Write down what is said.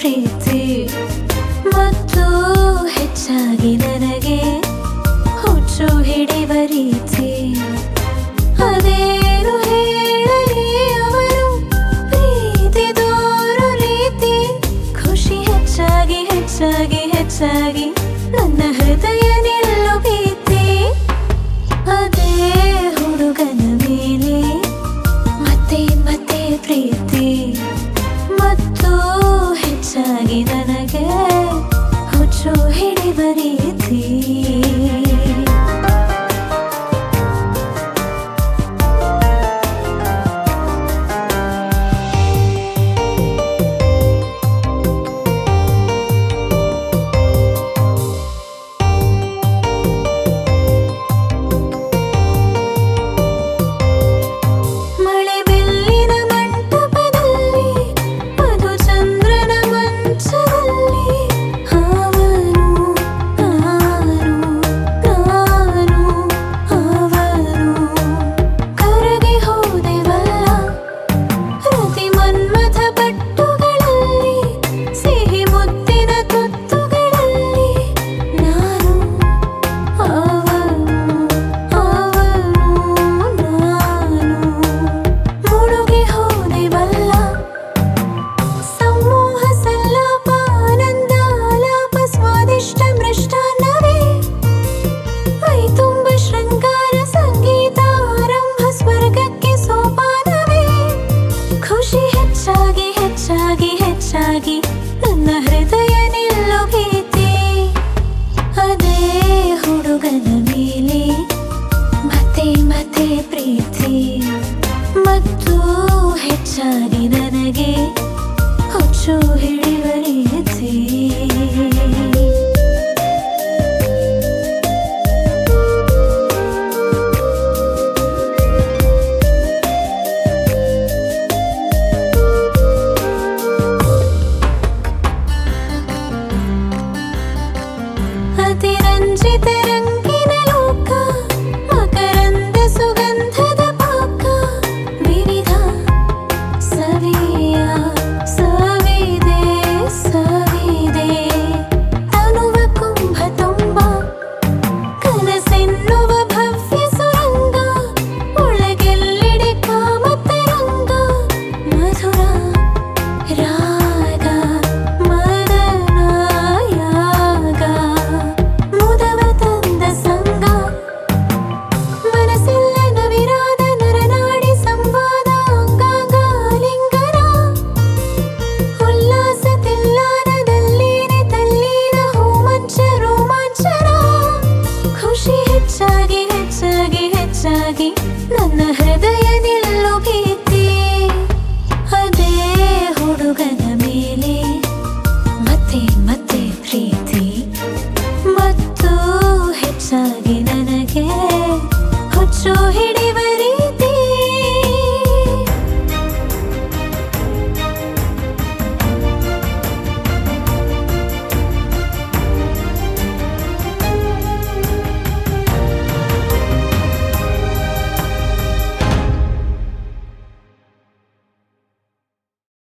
ಪ್ರೀತಿ ಮತ್ತು ಹೆಚ್ಚಾಗಿ ನನಗೆ ಹುಚ್ಚು ಹಿಡಿವ ರೀತಿ ಅದೇನು ಹೇಳಲಿ ಅವರು ಪ್ರೀತಿ ದೂರು ರೀತಿ ಖುಷಿ ಹೆಚ್ಚಾಗಿ ಹೆಚ್ಚಾಗಿ ಹೆಚ್ಚಾಗಿ ನನ್ನ ಹೃದಯ ನಿಲ್ಲು ಭೀತಿ ಅದೇ ಹುಡುಗನ ಮೇಲೆ ಮತ್ತೆ ಮತ್ತೆ ಪ್ರೀತಿ ಮತ್ತು ಹೆಚ್ಚಾಗಿ ನನಗೆ ಹುಚ್ಚು ಹಿಡಿವ ರೀತಿ ಮಳೆ ಬೆಲ್ಲಿನ ಮಂಟಪದಲ್ಲಿ ಅದು ಚಂದ್ರನ ಮಂಚದಲ್ಲಿ ಅವನು ನಾನು ನಾನು ಅವನು ಕರಗಿ ಹೋದೆವಲ್ಲ ಪ್ರತಿ ಮನ್ಮಥ ಪಟ್ಟುಗಳಲ್ಲಿ ಸಿಹಿ ಮುತ್ತಿನ ತುತ್ತುಗಳಲ್ಲಿ ನಾನು ಅವನು ಅವನು ನಾನು ಮುಳುಗಿ ಹೋದೆವಲ್ಲ ಸಮೂಹ ಸಲ್ಲಾಪ ಆನಂದ ಆಲಾಪ ಸ್ವಾದಿಷ್ಟ ಮೃಷ್ಟಾನ್ನವೇ ಮೈ ತುಂಬ ಶೃಂಗಾರ ಸಂಗೀತ ಆರಂಭ ಸ್ವರ್ಗಕ್ಕೆ ಸೋಪಾನವೇ ಖುಷಿ ಹೆಚ್ಚಾಗಿ ಹೆಚ್ಚಾಗಿ ಹೆಚ್ಚಾಗಿ ನನ್ನ ಹೃದಯ ನಿಲ್ಲು ಭೀತಿ ಅದೇ ಹುಡುಗನ ಮೇಲೆ ಮತ್ತೆ ಮತ್ತೆ ಪ್ರೀತಿ ಮತ್ತು ಹೆಚ್ಚಾಗಿ ನನಗೆ ಹುಚ್ಚು ಹಿಡಿಯುವ ರೀತಿ ಅತಿರಂಜಿತ ರಂಗಿನ ಲೋಕ ಮಕರಂದ ಸುಗಂಧದ ಪಾಕ ವಿವಿಧ ಸವಿಯ ಸವಿದೆ ಸವಿದೆ ತನುವ ಕುಂಭ ತುಂಬ ಕನಸೆನ್ನುವ ಭವ್ಯ ಸುರಂಗ ಒಳಗೆಲ್ಲೆಡೆ ಕಾಮತರಂಗ ಮಧುರ ರಾಗ ಮದನ ಯಾಗ ಮುದವ ತಂದ ಸಂಗ ಮನಸ್ಸೆಲ್ಲ ನವಿರಾದ ನರನಾಡಿ ಸಂವಾದ ಅಂಗಾಂಗ ಲಿಂಗನ ಉಲ್ಲಾಸ ತಿಲ್ಲಾನದಲ್ಲಿನೆ ತಲ್ಲೀನ ಹೋಮಂಚ ರೋಮಾಂಚನ ಖುಷಿ ಹೆಚ್ಚಾಗಿ ಹೆಚ್ಚಾಗಿ ಹೆಚ್ಚಾಗಿ ನನ್ನ ಹೃದಯ ನಿಲ್ಲು ಭೀತಿ ಅದೇ ಹುಡುಗನ